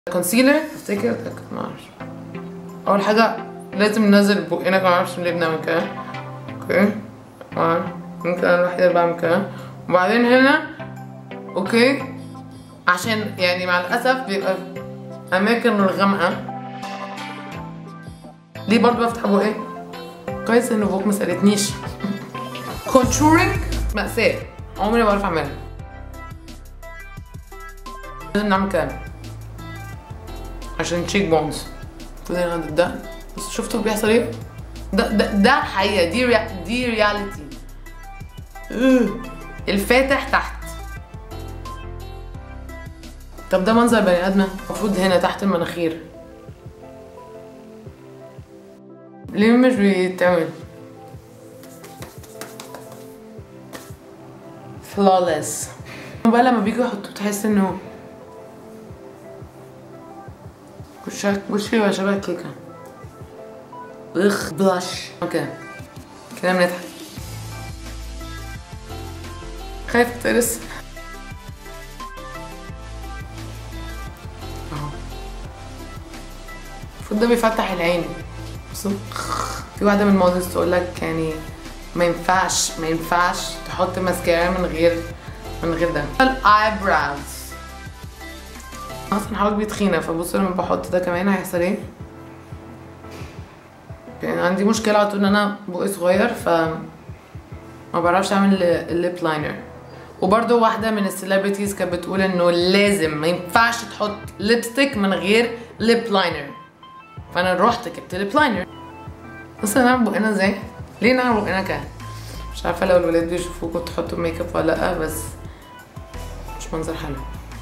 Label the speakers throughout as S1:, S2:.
S1: كونسيلر افتكر اتاكد ما اعرفش اول حاجه لازم ننزل بقنا ما اعرفش ليه بنعمل كده اوكي آه. ممكن انا الوحيده اللي بعمل كده وبعدين هنا اوكي عشان يعني مع الاسف بيبقى اماكن الغامقه ليه برضه بفتح بقي كويس ان بوك ما سالتنيش كونتورينج مأساة عمري ما بعرف اعملها لازم نعمل كده عشان تشيك بونز فضل عند الدقن بس شفتوا بيحصل ايه؟ ده ده ده حقيقة دي ريا دي رياليتي الفاتح تحت طب ده منظر بني ادمه المفروض هنا تحت المناخير ليه مش بيتعمل flawless بقى لما بيجوا يحطوه تحس انه وشك وشي بقى شبه الكيكة اخ بلاش اوكي كده بنضحك خايف ترس اهو المفروض ده بيفتح العين بصوا في واحدة من المودلز تقول لك يعني ما ينفعش ما ينفعش تحط ماسكارا من غير من غير ده الاي براوز اصلا حواجبي تخينه فبصوا لما بحط ده كمان هيحصل ايه يعني عندي مشكله على طول ان انا بقي صغير ف ما بعرفش اعمل الليب لاينر وبرده واحده من السليبرتيز كانت بتقول انه لازم ما ينفعش تحط ليبستيك من غير ليب لاينر فانا رحت جبت ليب لاينر بص نعمل بقنا ازاي ليه نعمل بقنا كده مش عارفه لو الولاد بيشوفوكوا تحطوا ميك اب ولا لا بس مش منظر حلو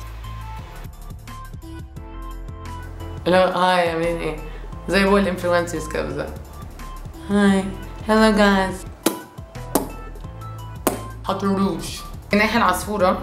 S1: لا هاي عاملين ايه زي بقول الانفلونسرز كده بالظبط هاي هلو جايز حط روج الناحية العصفورة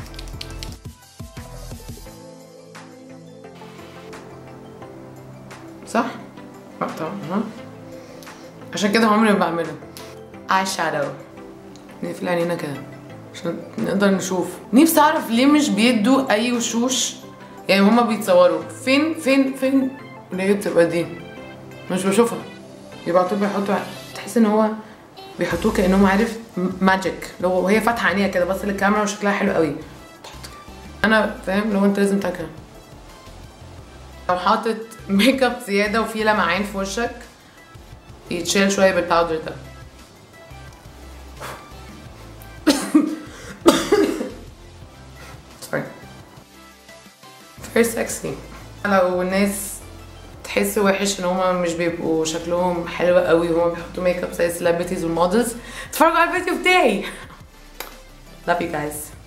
S1: صح؟ لا طبعا ها عشان كده عمري ما بعمله اي شادو نقفل عينينا كده عشان نقدر نشوف نفسي اعرف ليه مش بيدوا اي وشوش يعني هما بيتصوروا فين فين فين اللي هي بتبقى دي مش بشوفها يبعتوا بيحطوا تحس ان هو بيحطوه كانهم عارف ماجيك لو وهي فاتحه عينيها كده بص للكاميرا وشكلها حلو قوي تحط كده. انا فاهم لو انت لازم تاكلها لو حاطط ميك اب زياده وفي لمعان في وشك يتشال شويه بالباودر ده sorry very sexy لو الناس تحس وحش ان هما مش بيبقوا شكلهم حلو قوي وهما بيحطوا ميك اب زي السليبرتيز والمودلز اتفرجوا على الفيديو بتاعي love you guys